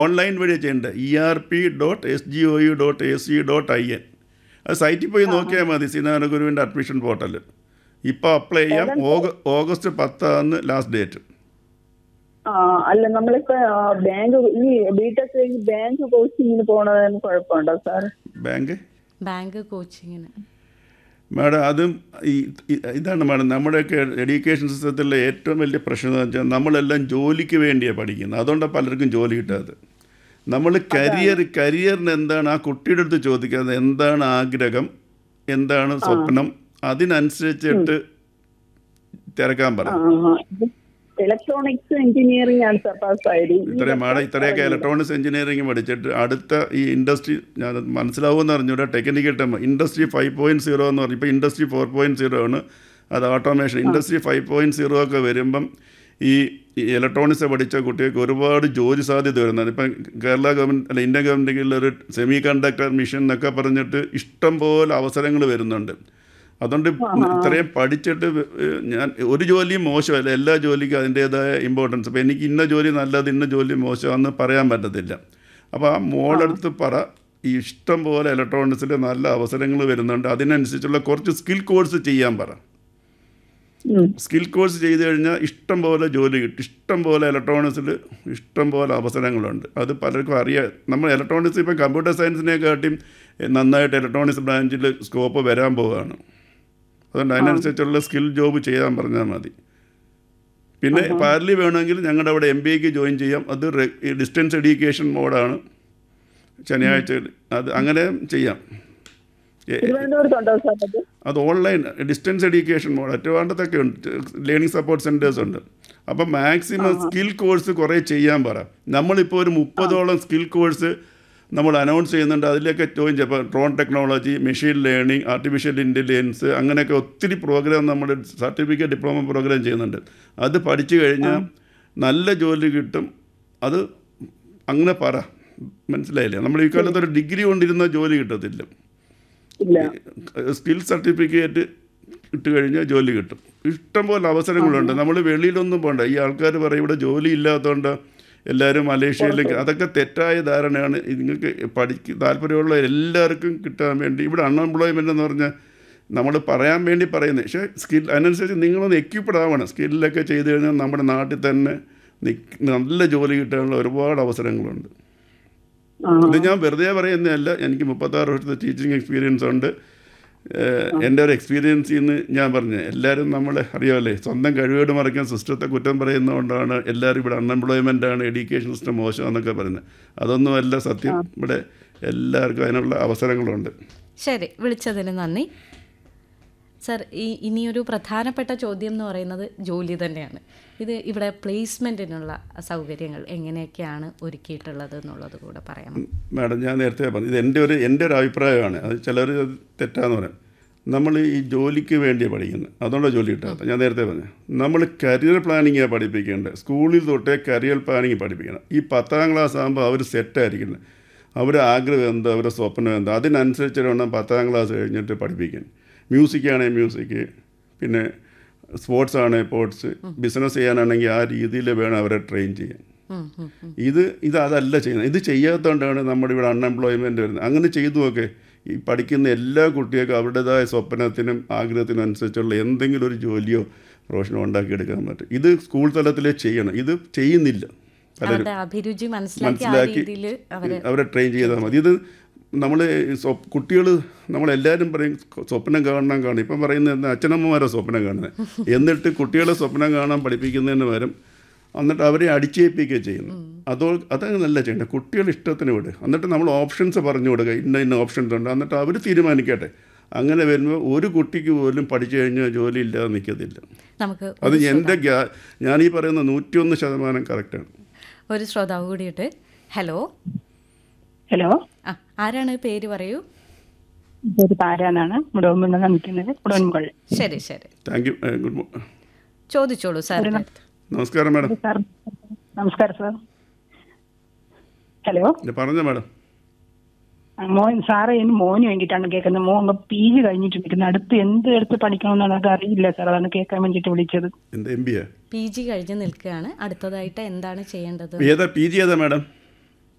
Online വഴി ചെയ്യേണ്ടത് E R P dot S G O U dot A C dot I N അത് സൈറ്റിൽ പോയി നോക്കിയാൽ മതി ശ്രീനാരായണ ഗുരുവിൻ്റെ അഡ്മിഷൻ പോർട്ടൽ ഇപ്പോൾ അപ്ലൈ ചെയ്യാം ഓഗ ഓഗസ്റ്റ് പത്താണ് ലാസ്റ്റ് ഡേറ്റ് ആ അല്ല നമ്മളിപ്പോ ആ, ബാങ്ക് ഈ ബിടെക് കഴിഞ്ഞ് ബാങ്ക് കോച്ചിങ്ങിന് പോണതിന് കുഴപ്പമുണ്ടോ സാർ ബാങ്ക് ബാങ്ക് കോച്ചിങ്ങിന് മാഡം അതും ഈ ഈ- ഇതാണ് മാഡം നമ്മുടെയൊക്കെ എഡ്യൂക്കേഷൻ സിസ്റ്റത്തിലെ ഏറ്റവും വലിയ പ്രശ്നം എന്ന് വെച്ചാൽ നമ്മളെല്ലാം ജോലിക്ക് വേണ്ടിയാണ് പഠിക്കുന്നത് അതുകൊണ്ടാണ് പലർക്കും ജോലി കിട്ടാത്തത് നമ്മൾ കരിയർ കരിയറിന് എന്താണ് ആ കുട്ടിയുടെ അടുത്ത് ചോദിക്കുന്നത് എന്താണ് ആഗ്രഹം എന്താണ് സ്വപ്നം അതിനനുസരിച്ചിട്ട് തിരക്കാൻ പറ ഇലക്ട്രോണിക്സ് എഞ്ചിനീയറിംഗ് ആണ് സാർ പാസ്സായത് ഇത്രയും മാഡം ഇത്രയൊക്കെ ഇലക്ട്രോണിക്സ് എഞ്ചിനീയറിംഗ് പഠിച്ചിട്ട് അടുത്ത ഈ ഇൻഡസ്ട്രി ഞാൻ മനസ്സിലാവുമെന്ന് അറിഞ്ഞൂടെ technical time industry five point zero എന്ന് പറഞ്ഞു ഇപ്പോൾ ഇൻഡസ്ട്രി ഫോർ പോയിൻറ്റ് സീറോ ആണ് അത് automation industry five point zero ഒക്കെ വരുമ്പം ഈ ഇലക്ട്രോണിക്സ് പഠിച്ച കുട്ടികൾക്ക് ഒരുപാട് ജോലി സാധ്യത വരുന്നുണ്ട് ഇപ്പം കേരള ഗവൺമെൻറ് അല്ല ഇന്ത്യൻ ഗവൺമെൻറ്റിൽ ഒരു സെമി കണ്ടക്ടർ മിഷൻ എന്നൊക്കെ പറഞ്ഞിട്ട് ഇഷ്ടം പോലെ അവസരങ്ങൾ വരുന്നുണ്ട് അതുകൊണ്ട് ഇത്രയും പഠിച്ചിട്ട് ഏഹ്, ഞാൻ ഒരു ജോലിയും മോശമല്ല എല്ലാ ജോലിക്കും അതിൻ്റേതായ ഇമ്പോർട്ടൻസ് അപ്പോൾ എനിക്ക് ഇന്ന ജോലി നല്ലത് ഇന്ന ജോലി മോശമാണെന്ന് പറയാൻ പറ്റത്തില്ല അപ്പോൾ ആ മോളടുത്ത് പറ ഈ ഇഷ്ടം പോലെ ഇലക്ട്രോണിക്സിൽ നല്ല അവസരങ്ങൾ വരുന്നുണ്ട് അതിനനുസരിച്ചുള്ള കുറച്ച് സ്കിൽ കോഴ്സ് ചെയ്യാൻ പറ സ്കിൽ കോഴ്സ് ചെയ്ത് കഴിഞ്ഞാൽ ഇഷ്ടം പോലെ ജോലി കിട്ടും ഇഷ്ടം പോലെ ഇലക്ട്രോണിക്സിൽ ഇഷ്ടം പോലെ അവസരങ്ങളുണ്ട് അത് പലർക്കും അറിയാം നമ്മൾ ഇലക്ട്രോണിക്സ് ഇപ്പം കമ്പ്യൂട്ടർ സയൻസിനെക്കാട്ടിയും നന്നായിട്ട് ഇലക്ട്രോണിക്സ് ബ്രാഞ്ചിൽ സ്കോപ്പ് വരാൻ പോവുകയാണ് അതുകൊണ്ട് അതിനനുസരിച്ചുള്ള സ്കിൽ ജോബ് ചെയ്യാൻ പറഞ്ഞാൽ മതി പിന്നെ പാരലി വേണമെങ്കിൽ ഞങ്ങളുടെ അവിടെ എം ബി എക്ക് ജോയിൻ ചെയ്യാം അത് ഡിസ്റ്റൻസ് എഡ്യൂക്കേഷൻ മോഡാണ് ശനിയാഴ്ച അത് അങ്ങനെ ചെയ്യാം എ- തിരുവനന്തപുരത്തുണ്ടോ സാർ അത് അത് ഓൺലൈൻ ഡിസ്റ്റൻസ് എഡ്യൂക്കേഷൻ മോഡ് ട്രിവാൻഡത്തൊക്കെ ഉണ്ട് ലേണിംഗ് സപ്പോർട്ട് സെൻറ്റേഴ്സ് ഉണ്ട് അപ്പം മാക്സിമം സ്കിൽ കോഴ്സ് കുറേ ചെയ്യാൻ പറ നമ്മളിപ്പോൾ ഒരു മുപ്പതോളം സ്കിൽ കോഴ്സ് നമ്മൾ അനൗൺസ് ചെയ്യുന്നുണ്ട് അതിലൊക്കെ ജോയിൻ ചെയ്യുക ഇപ്പോൾ drone technology machine learning artificial intelligence അങ്ങനെയൊക്കെ ഒത്തിരി പ്രോഗ്രാം നമ്മൾ സർട്ടിഫിക്കറ്റ് ഡിപ്ലോമ പ്രോഗ്രാം ചെയ്യുന്നുണ്ട് അത് പഠിച്ചു കഴിഞ്ഞാൽ നല്ല ജോലി കിട്ടും അത് അങ്ങനെ പറ മനസ്സിലായില്ലേ നമ്മൾ ഈ കാലത്ത് ഒരു ഡിഗ്രി കൊണ്ടിരുന്ന ജോലി കിട്ടത്തില്ല ഇല്ല സ്കിൽ സർട്ടിഫിക്കറ്റ് ഇട്ട് കഴിഞ്ഞാൽ ജോലി കിട്ടും ഇഷ്ടംപോലെ അവസരങ്ങളുണ്ട് നമ്മൾ വെളിയിലൊന്നും പോകണ്ട ഈ ആൾക്കാർ പറയും ഇവിടെ ജോലി ഇല്ലാത്തതുകൊണ്ട് എല്ലാവരും മലേഷ്യയിലേക്ക് അതൊക്കെ തെറ്റായ ധാരണയാണ് നിങ്ങൾക്ക് പഠിക്ക് താല്പര്യമുള്ള എല്ലാവർക്കും കിട്ടാൻ വേണ്ടി ഇവിടെ അൺഎംപ്ലോയ്മെൻ്റ് എന്ന് പറഞ്ഞാൽ നമ്മൾ പറയാൻ വേണ്ടി പറയുന്നത് പക്ഷേ സ്കിൽ അതിനനുസരിച്ച് നിങ്ങളൊന്ന് എക്യുപ്ഡ് ആവണം സ്കില്ലൊക്കെ ചെയ്ത് കഴിഞ്ഞാൽ നമ്മുടെ നാട്ടിൽ തന്നെ നിക്ക് നല്ല ജോലി കിട്ടാനുള്ള ഒരുപാട് അവസരങ്ങളുണ്ട് ആ ഇത് ഞാൻ വെറുതെ പറയുന്നതല്ല എനിക്ക് മുപ്പത്താറ് വർഷത്തെ ടീച്ചിങ് എക്സ്പീരിയൻസ് ഉണ്ട് ഏഹ് എൻ്റെ ഒരു എക്സ്പീരിയൻസിൽ നിന്ന് ഞാൻ പറഞ്ഞു എല്ലാവരും നമ്മളെ അറിയാമല്ലേ സ്വന്തം കഴിവേട് മറിക്കാൻ സിസ്റ്റത്തെ കുറ്റം പറയുന്നതുകൊണ്ടാണ് എല്ലാവരും ഇവിടെ അൺഎംപ്ലോയ്മെൻ്റ് ആണ് എഡ്യൂക്കേഷൻ സിസ്റ്റം മോശമെന്നൊക്കെ പറയുന്നത് അതൊന്നുമല്ല സത്യം ഇവിടെ എല്ലാവർക്കും അതിനുള്ള അവസരങ്ങളുണ്ട് ശരി വിളിച്ചതിന് നന്ദി സർ ഈ ഇനിയൊരു പ്രധാനപ്പെട്ട ചോദ്യം എന്ന് പറയുന്നത് ജോലി തന്നെയാണ് ഇത് ഇവിടെ പ്ലേസ്മെൻറ്റിനുള്ള സൗകര്യങ്ങൾ എങ്ങനെയൊക്കെയാണ് ഒരുക്കിയിട്ടുള്ളത് എന്നുള്ളത് കൂടെ പറയണം മാഡം ഞാൻ നേരത്തെ പറഞ്ഞു ഇത് എൻ്റെ ഒരു എൻ്റെ ഒരു അഭിപ്രായമാണ് അത് ചിലർ അത് തെറ്റാന്ന് പറയാം നമ്മൾ ഈ ജോലിക്ക് വേണ്ടിയാണ് പഠിക്കുന്നത് അതുകൊണ്ടാണ് ജോലി കിട്ടാത്തത് ഞാൻ നേരത്തെ പറഞ്ഞു നമ്മൾ കരിയർ പ്ലാനിങ്ങാണ് പഠിപ്പിക്കേണ്ടത് സ്കൂളിൽ തൊട്ടേ കരിയർ പ്ലാനിങ് പഠിപ്പിക്കണം ഈ പത്താം ക്ലാസ് ആകുമ്പോൾ അവർ സെറ്റായിരിക്കുന്നത് അവരുടെ ആഗ്രഹം എന്താ അവരുടെ സ്വപ്നം എന്താ അതിനനുസരിച്ച് വേണം പത്താം ക്ലാസ് കഴിഞ്ഞിട്ട് പഠിപ്പിക്കാൻ മ്യൂസിക് ആണെങ്കിൽ മ്യൂസിക് പിന്നെ സ്പോർട്സ് ആണെങ്കിൽ സ്പോർട്സ് ബിസിനസ് ചെയ്യാനാണെങ്കിൽ ആ രീതിയിൽ വേണം അവരെ ട്രെയിൻ ചെയ്യാൻ ഉം, ഉം, ഉം. ഇത് ഇത് അതല്ല ചെയ്യുന്നത് ഇത് ചെയ്യാത്തതുകൊണ്ടാണ് നമ്മുടെ ഇവിടെ അൺഎംപ്ലോയ്മെൻറ്റ് വരുന്നത് അങ്ങനെ ചെയ്തു നോക്കെ ഈ പഠിക്കുന്ന എല്ലാ കുട്ടികൾക്കും അവരുടേതായ സ്വപ്നത്തിനും ആഗ്രഹത്തിനും അനുസരിച്ചുള്ള എന്തെങ്കിലും ഒരു ജോലിയോ പ്രൊഫഷനോ ഉണ്ടാക്കിയെടുക്കാൻ പറ്റും ഇത് സ്കൂൾ തലത്തിലേ ചെയ്യണം ഇത് ചെയ്യുന്നില്ല പലരും അവരുടെ അഭിരുചി മനസ്സിലാക്കി ആ മനസ്സിലാക്കി രീതിയിൽ അവരെ അവരെ ട്രെയിൻ ചെയ്താൽ മതി ഇത് നമ്മൾ കുട്ടികൾ നമ്മളെല്ലാവരും പറയും സ്വപ്നം കാണണം കാണും ഇപ്പം പറയുന്നത് എന്താ അച്ഛനമ്മമാരെ സ്വപ്നം കാണുന്നത് എന്നിട്ട് കുട്ടികളെ സ്വപ്നം കാണാൻ പഠിപ്പിക്കുന്നതിന് പകരം എന്നിട്ട് അവരെ അടിച്ചേൽപ്പിക്കുക ചെയ്യുന്നു അതോ അതങ്ങനല്ല ചെയ്യേണ്ടത് കുട്ടികൾ ഇഷ്ടത്തിന് വിട് എന്നിട്ട് നമ്മൾ ഓപ്ഷൻസ് പറഞ്ഞു കൊടുക്കുക ഇന്ന ഇന്ന ഓപ്ഷൻസ് ഉണ്ട് എന്നിട്ട് അവർ തീരുമാനിക്കട്ടെ അങ്ങനെ വരുമ്പോൾ ഒരു കുട്ടിക്ക് പോലും പഠിച്ചു കഴിഞ്ഞാൽ ജോലി ഇല്ലാതെ നിൽക്കത്തില്ല നമുക്ക് അത് എൻ്റെ ഗ്യാ ഞാൻ ഈ പറയുന്ന നൂറ്റിയൊന്ന് ശതമാനം കറക്റ്റാണ് ഒരു ശ്രോതാവ് കൂടിയിട്ട് ഹലോ ഹലോ ആ ആരാണ് പേര് പറയൂ ഇതൊരു താരാനാണ് മുടവുമ്പോൾ നിൽക്കുന്നത് ഉടൻകൊൾ ശരി ശരി താങ്ക് യു ഗുഡ് മോ ചോദിച്ചോളൂ സാർ നമസ്കാരം മാഡം സാർ നമസ്കാരം സാർ ഹലോ ഇത് പറഞ്ഞോ മാഡം മോൻ സാറേ ഇനി മോന് വേണ്ടിയിട്ടാണ് കേൾക്കുന്നത് മോൻ പി ജി കഴിഞ്ഞിട്ട് നിൽക്കുന്നത് അടുത്ത് എന്ത് എടുത്ത് പഠിക്കണമെന്നാണ് അത് അറിയില്ല സാർ അതാണ് കേൾക്കാൻ വേണ്ടിയിട്ട് വിളിച്ചത് എന്ത് എം ബി പി ജി കഴിഞ്ഞ് നിൽക്കുകയാണ് അടുത്തതായിട്ട് എന്താണ് ചെയ്യേണ്ടത് ഏതാ പി ജി ഏതാ മാഡം